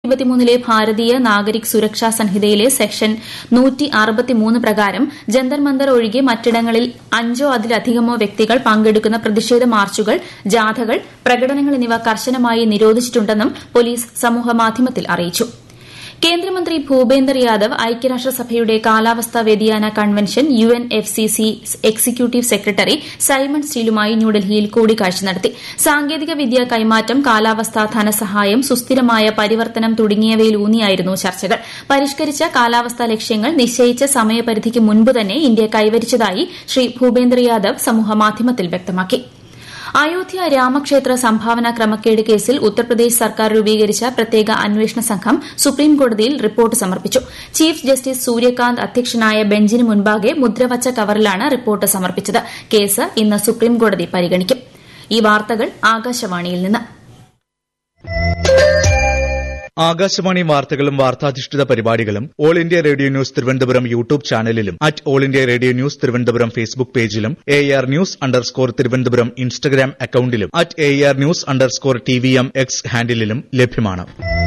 ഇരുപത്തിമൂന്നിലെ ഭാരതീയ നാഗരിക് സുരക്ഷാ സംഹിതയിലെ സെക്ഷൻ പ്രകാരം ജന്തർ മന്ദർ ഒഴികെ മറ്റിടങ്ങളിൽ അഞ്ചോ അതിലധികമോ വ്യക്തികൾ പങ്കെടുക്കുന്ന പ്രതിഷേധ മാർച്ചുകൾ ജാഥകൾ പ്രകടനങ്ങൾ എന്നിവ കർശനമായി നിരോധിച്ചിട്ടുണ്ടെന്നും പോലീസ് സമൂഹമാധ്യമത്തിൽ അറിയിച്ചു കേന്ദ്രമന്ത്രി ഭൂപേന്ദർ യാദവ് ഐക്യരാഷ്ട്രസഭയുടെ കാലാവസ്ഥാ വ്യതിയാന convention U N F C C executive secretary Simon സ്റ്റീലുമായി ന്യൂഡൽഹിയിൽ കൂടിക്കാഴ്ച നടത്തി സാങ്കേതിക വിദ്യ കൈമാറ്റം കാലാവസ്ഥാ ധനസഹായം സുസ്ഥിരമായ പരിവർത്തനം തുടങ്ങിയവയിലൂന്നിയായിരുന്നു ചർച്ചകൾ പരിഷ്കരിച്ച കാലാവസ്ഥാ ലക്ഷ്യങ്ങൾ നിശ്ചയിച്ച സമയപരിധിക്ക് മുൻപ് തന്നെ ഇന്ത്യ കൈവരിച്ചതായി ശ്രീ ഭൂപേന്ദർ യാദവ് സമൂഹമാധ്യമത്തിൽ വ്യക്തമാക്കി അയോധ്യ രാമക്ഷേത്ര സംഭാവന ക്രമക്കേട് കേസിൽ ഉത്തർപ്രദേശ് സർക്കാർ രൂപീകരിച്ച പ്രത്യേക അന്വേഷണ സംഘം സുപ്രീംകോടതിയിൽ റിപ്പോർട്ട് സമർപ്പിച്ചു ചീഫ് ജസ്റ്റിസ് സൂര്യകാന്ത് അധ്യക്ഷനായ ബെഞ്ചിന് മുൻപാകെ മുദ്രവച്ച കവറിലാണ് റിപ്പോർട്ട് സമർപ്പിച്ചത് കേസ് ഇന്ന് സുപ്രീംകോടതി പരിഗണിക്കും ഈ വാർത്തകൾ ആകാശവാണിയിൽ നിന്ന് ആകാശവാണി വാർത്തകളും വാർത്താധിഷ്ഠിത പരിപാടികളും all India radio news Thiruvananthapuram YouTube ചാനലിലും at all India radio news Thiruvananthapuram Facebook പേജിലും A R news underscore Thiruvananthapuram Instagram അക്കൌണ്ടിലും at A R news underscore T V M X ഹാൻഡിലും ലഭ്യമാണ്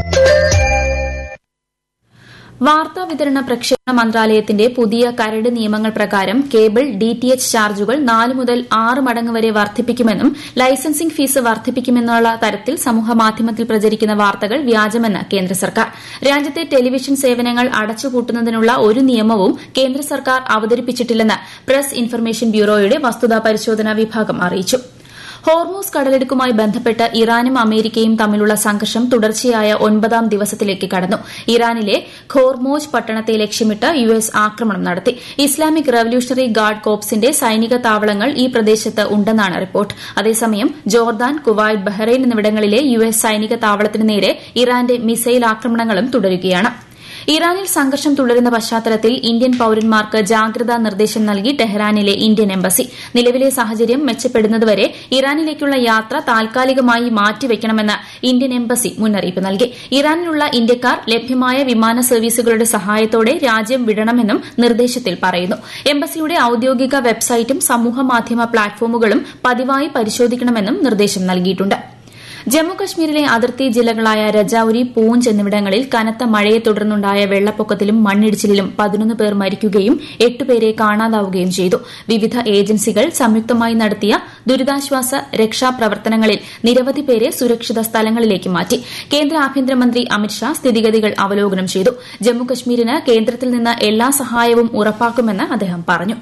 വാർത്താ വിതരണ പ്രക്ഷേപണ മന്ത്രാലയത്തിന്റെ പുതിയ കരട് നിയമങ്ങൾ പ്രകാരം കേബിൾ ഡിടിഎച്ച് ചാർജുകൾ നാല് മുതൽ ആറ് മടങ്ങ് വരെ വർദ്ധിപ്പിക്കുമെന്നും ലൈസൻസിംഗ് ഫീസ് വർദ്ധിപ്പിക്കുമെന്നുള്ള തരത്തിൽ സമൂഹമാധ്യമത്തിൽ പ്രചരിക്കുന്ന വാർത്തകൾ വ്യാജമെന്ന് കേന്ദ്ര സർക്കാർ രാജ്യത്തെ ടെലിവിഷൻ സേവനങ്ങൾ അടച്ചുപൂട്ടുന്നതിനുള്ള ഒരു നിയമവും കേന്ദ്ര സർക്കാർ അവതരിപ്പിച്ചിട്ടില്ലെന്ന് പ്രസ് ഇൻഫർമേഷൻ ബ്യൂറോയുടെ വസ്തുതാ പരിശോധനാ വിഭാഗം അറിയിച്ചു ഹോർമൂസ് കടലെടുക്കുമായി ബന്ധപ്പെട്ട് ഇറാനും അമേരിക്കയും തമ്മിലുള്ള സംഘർഷം തുടർച്ചയായ ഒൻപതാം ദിവസത്തിലേക്ക് കടന്നു ഇറാനിലെ ഖോർമോജ് പട്ടണത്തെ ലക്ഷ്യമിട്ട് യു എസ് ആക്രമണം നടത്തി ഇസ്ലാമിക് റവല്യൂഷണറി ഗാർഡ് കോപ്സിന്റെ സൈനിക താവളങ്ങൾ ഈ പ്രദേശത്ത് ഉണ്ടെന്നാണ് റിപ്പോർട്ട് അതേസമയം ജോർദാൻ കുവൈറ്റ് ബഹ്റൈൻ എന്നിവിടങ്ങളിലെ യു എസ് സൈനിക താവളത്തിനു നേരെ ഇറാന്റെ മിസൈൽ ആക്രമണങ്ങളും തുടരുകയാണ് ഇറാനിൽ സംഘർഷം തുടരുന്ന പശ്ചാത്തലത്തിൽ ഇന്ത്യൻ പൌരന്മാർക്ക് ജാഗ്രതാ നിർദ്ദേശം നൽകി ടെഹ്റാനിലെ ഇന്ത്യൻ എംബസി നിലവിലെ സാഹചര്യം മെച്ചപ്പെടുന്നതുവരെ ഇറാനിലേക്കുള്ള യാത്ര താൽക്കാലികമായി മാറ്റിവെക്കണമെന്ന് ഇന്ത്യൻ എംബസി മുന്നറിയിപ്പ് നൽകി ഇറാനിലുള്ള ഇന്ത്യക്കാർ ലഭ്യമായ വിമാന സർവീസുകളുടെ സഹായത്തോടെ രാജ്യം വിടണമെന്നും നിർദ്ദേശത്തിൽ പറയുന്നു എംബസിയുടെ ഔദ്യോഗിക വെബ്സൈറ്റും സമൂഹമാധ്യമ പ്ലാറ്റ്ഫോമുകളും പതിവായി പരിശോധിക്കണമെന്നും നിർദ്ദേശം നൽകിയിട്ടുണ്ട് ജമ്മുകശ്മീരിലെ അതിർത്തി ജില്ലകളായ രജൌരി പൂഞ്ച് എന്നിവിടങ്ങളിൽ കനത്ത മഴയെ തുടർന്നുണ്ടായ വെള്ളപ്പൊക്കത്തിലും മണ്ണിടിച്ചിലിലും പതിനൊന്ന് പേർ മരിക്കുകയും എട്ടുപേരെ കാണാതാവുകയും ചെയ്തു വിവിധ ഏജൻസികൾ സംയുക്തമായി നടത്തിയ ദുരിതാശ്വാസ രക്ഷാപ്രവർത്തനങ്ങളിൽ നിരവധി പേരെ സുരക്ഷിത സ്ഥലങ്ങളിലേക്ക് മാറ്റി കേന്ദ്ര ആഭ്യന്തരമന്ത്രി അമിത്ഷാ സ്ഥിതിഗതികൾ അവലോകനം ചെയ്തു ജമ്മുകശ്മീരിന് കേന്ദ്രത്തിൽ നിന്ന് എല്ലാ സഹായവും ഉറപ്പാക്കുമെന്ന് അദ്ദേഹം പറഞ്ഞു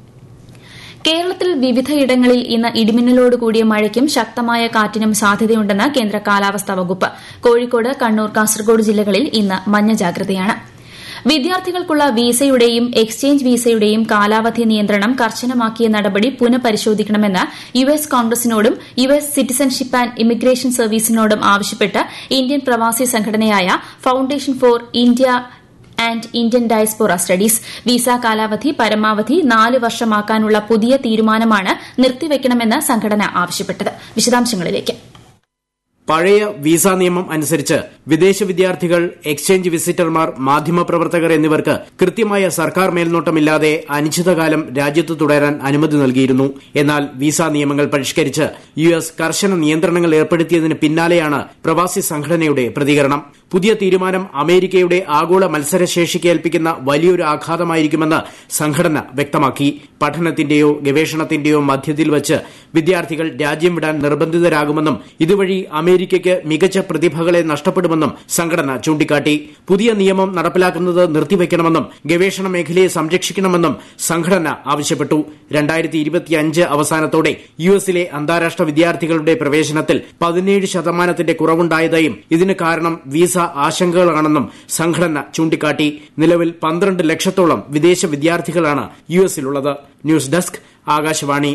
കേരളത്തിൽ വിവിധയിടങ്ങളിൽ ഇന്ന് ഇടിമിന്നലോട് കൂടിയ മഴയ്ക്കും ശക്തമായ കാറ്റിനും സാധ്യതയുണ്ടെന്ന് കേന്ദ്ര കാലാവസ്ഥാ വകുപ്പ് കോഴിക്കോട് കണ്ണൂർ കാസർഗോഡ് ജില്ലകളിൽ ഇന്ന് മഞ്ഞ ജാഗ്രതയാണ് വിദ്യാർത്ഥികൾക്കുള്ള വിസയുടെയും എക്സ്ചേഞ്ച് വിസയുടെയും കാലാവധി നിയന്ത്രണം കർശനമാക്കിയ നടപടി പുനഃപരിശോധിക്കണമെന്ന് യു എസ് കോൺഗ്രസിനോടും U S citizenship and immigration സർവീസിനോടും ആവശ്യപ്പെട്ട് ഇന്ത്യൻ പ്രവാസി സംഘടനയായ foundation for India and Indian diaspora studies visa കാലാവധി പരമാവധി നാല് വർഷമാക്കാനുള്ള പുതിയ തീരുമാനമാണ് നിർത്തിവെക്കണമെന്ന് സംഘടന ആവശ്യപ്പെട്ടത് വിശദാംശങ്ങളിലേക്ക് പഴയ വിസ നിയമം അനുസരിച്ച് വിദേശ വിദ്യാർത്ഥികൾ എക്സ്ചേഞ്ച് വിസിറ്റർമാർ മാധ്യമപ്രവർത്തകർ എന്നിവർക്ക് കൃത്യമായ സർക്കാർ മേൽനോട്ടമില്ലാതെ അനിശ്ചിതകാലം രാജ്യത്ത് തുടരാൻ അനുമതി നൽകിയിരുന്നു എന്നാൽ വിസ നിയമങ്ങൾ പരിഷ്കരിച്ച് യു എസ് കർശന നിയന്ത്രണങ്ങൾ ഏർപ്പെടുത്തിയതിന് പിന്നാലെയാണ് പ്രവാസി സംഘടനയുടെ പ്രതികരണം പുതിയ തീരുമാനം അമേരിക്കയുടെ ആഗോള മത്സരശേഷിക്ക് ഏൽപ്പിക്കുന്ന വലിയൊരു ആഘാതമായിരിക്കുമെന്ന് സംഘടന വ്യക്തമാക്കി പഠനത്തിന്റെയോ ഗവേഷണത്തിന്റെയോ മധ്യത്തിൽ വച്ച് വിദ്യാർത്ഥികൾ രാജ്യം വിടാൻ നിർബന്ധിതരാകുമെന്നും ഇതുവഴി അമേരിക്കയ്ക്ക് മികച്ച പ്രതിഭകളെ നഷ്ടപ്പെടുമെന്നും സംഘടന ചൂണ്ടിക്കാട്ടി പുതിയ നിയമം നടപ്പിലാക്കുന്നത് നിർത്തിവെക്കണമെന്നും ഗവേഷണ മേഖലയെ സംരക്ഷിക്കണമെന്നും സംഘടന ആവശ്യപ്പെട്ടു അവസാനത്തോടെ യു എസിലെ അന്താരാഷ്ട്ര വിദ്യാർത്ഥികളുടെ പ്രവേശനത്തിൽ പതിനേഴ് ശതമാനത്തിന്റെ കുറവുണ്ടായതായും ഇതിന് കാരണം വിസ ആശങ്കകളാണെന്നും സംഘടന ചൂണ്ടിക്കാട്ടി നിലവിൽ പന്ത്രണ്ട് ലക്ഷത്തോളം വിദേശ വിദ്യാർത്ഥികളാണ് യു എസിലുള്ളത് ന്യൂസ് ഡെസ്ക് ആകാശവാണി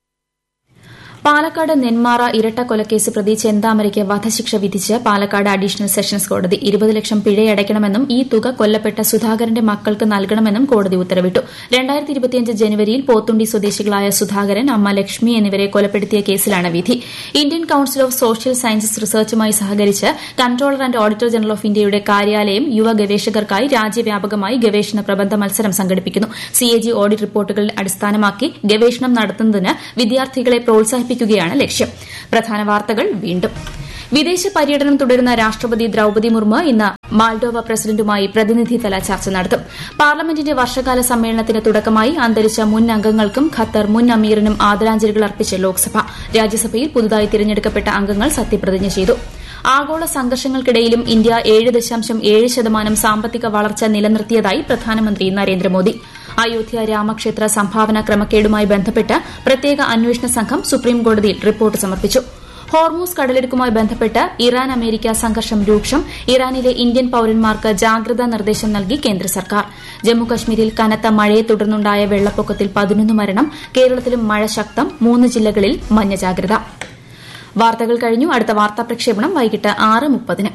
പാലക്കാട് നെന്മാറ ഇരട്ട കൊലക്കേസ് പ്രതി ചെന്താമരയ്ക്ക് വധശിക്ഷ വിധിച്ച് പാലക്കാട് അഡീഷണൽ സെഷൻസ് കോടതി ഇരുപത് ലക്ഷം പിഴയടയ്ക്കണമെന്നും ഈ തുക കൊല്ലപ്പെട്ട സുധാകരന്റെ മക്കൾക്ക് നൽകണമെന്നും കോടതി ഉത്തരവിട്ടു ജനുവരിയിൽ പോത്തുണ്ടി സ്വദേശികളായ സുധാകരൻ അമ്മ ലക്ഷ്മി എന്നിവരെ കൊലപ്പെടുത്തിയ കേസിലാണ് വിധി Indian council of social sciences റിസർച്ചുമായി സഹകരിച്ച് controller and auditor general of ഇന്ത്യയുടെ കാര്യാലയം യുവ ഗവേഷകർക്കായി രാജ്യവ്യാപകമായി ഗവേഷണ പ്രബന്ധ മത്സരം സംഘടിപ്പിക്കുന്നു സിഎജി ഓഡിറ്റ് റിപ്പോർട്ടുകളിൽ അടിസ്ഥാനമാക്കി ഗവേഷണം നടത്തുന്നതിന് വിദ്യാർത്ഥികളെ പ്രോത്സാഹിപ്പിക്കുകയാണ് ലക്ഷ്യം പ്രധാന വാർത്തകൾ വീണ്ടും വിദേശ പര്യടനം തുടരുന്ന രാഷ്ട്രപതി ദ്രൌപതി മുർമു ഇന്ന് മാൾഡോവ പ്രസിഡന്റുമായി പ്രതിനിധിതല ചർച്ച നടത്തും പാർലമെന്റിന്റെ വർഷകാല സമ്മേളനത്തിന് തുടക്കമായി അന്തരിച്ച മുൻ അംഗങ്ങൾക്കും ഖത്തർ മുൻ അമീറിനും ആദരാഞ്ജലികൾ അർപ്പിച്ച് ലോക്സഭ രാജ്യസഭയിൽ പുതുതായി തിരഞ്ഞെടുക്കപ്പെട്ട അംഗങ്ങൾ സത്യപ്രതിജ്ഞ ചെയ്തു ആഗോള സംഘർഷങ്ങൾക്കിടയിലും ഇന്ത്യ ഏഴ് ദശാംശം ഏഴ് ശതമാനം സാമ്പത്തിക വളർച്ച നിലനിർത്തിയതായി പ്രധാനമന്ത്രി നരേന്ദ്രമോദി അയോധ്യ രാമക്ഷേത്ര സംഭാവന ക്രമക്കേടുമായി ബന്ധപ്പെട്ട് പ്രത്യേക അന്വേഷണ സംഘം സുപ്രീംകോടതിയിൽ റിപ്പോർട്ട് സമർപ്പിച്ചു ഹോർമൂസ് കടലെടുക്കുമായി ബന്ധപ്പെട്ട് ഇറാൻ അമേരിക്ക സംഘർഷം രൂക്ഷം ഇറാനിലെ ഇന്ത്യൻ പൌരന്മാർക്ക് ജാഗ്രതാ നിർദ്ദേശം നൽകി കേന്ദ്ര സർക്കാർ ജമ്മുകശ്മീരിൽ കനത്ത മഴയെ തുടർന്നുണ്ടായ വെള്ളപ്പൊക്കത്തിൽ പതിനൊന്ന് മരണം കേരളത്തിലും മഴ ശക്തം മൂന്ന് ജില്ലകളിൽ മഞ്ഞ ജാഗ്രത വാർത്തകൾ കഴിഞ്ഞു അടുത്ത വാർത്താ പ്രക്ഷേപണം വൈകിട്ട് ആറ് മുപ്പതിന്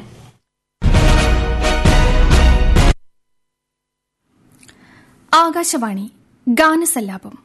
ആകാശവാണി ഗാനസല്ലാപം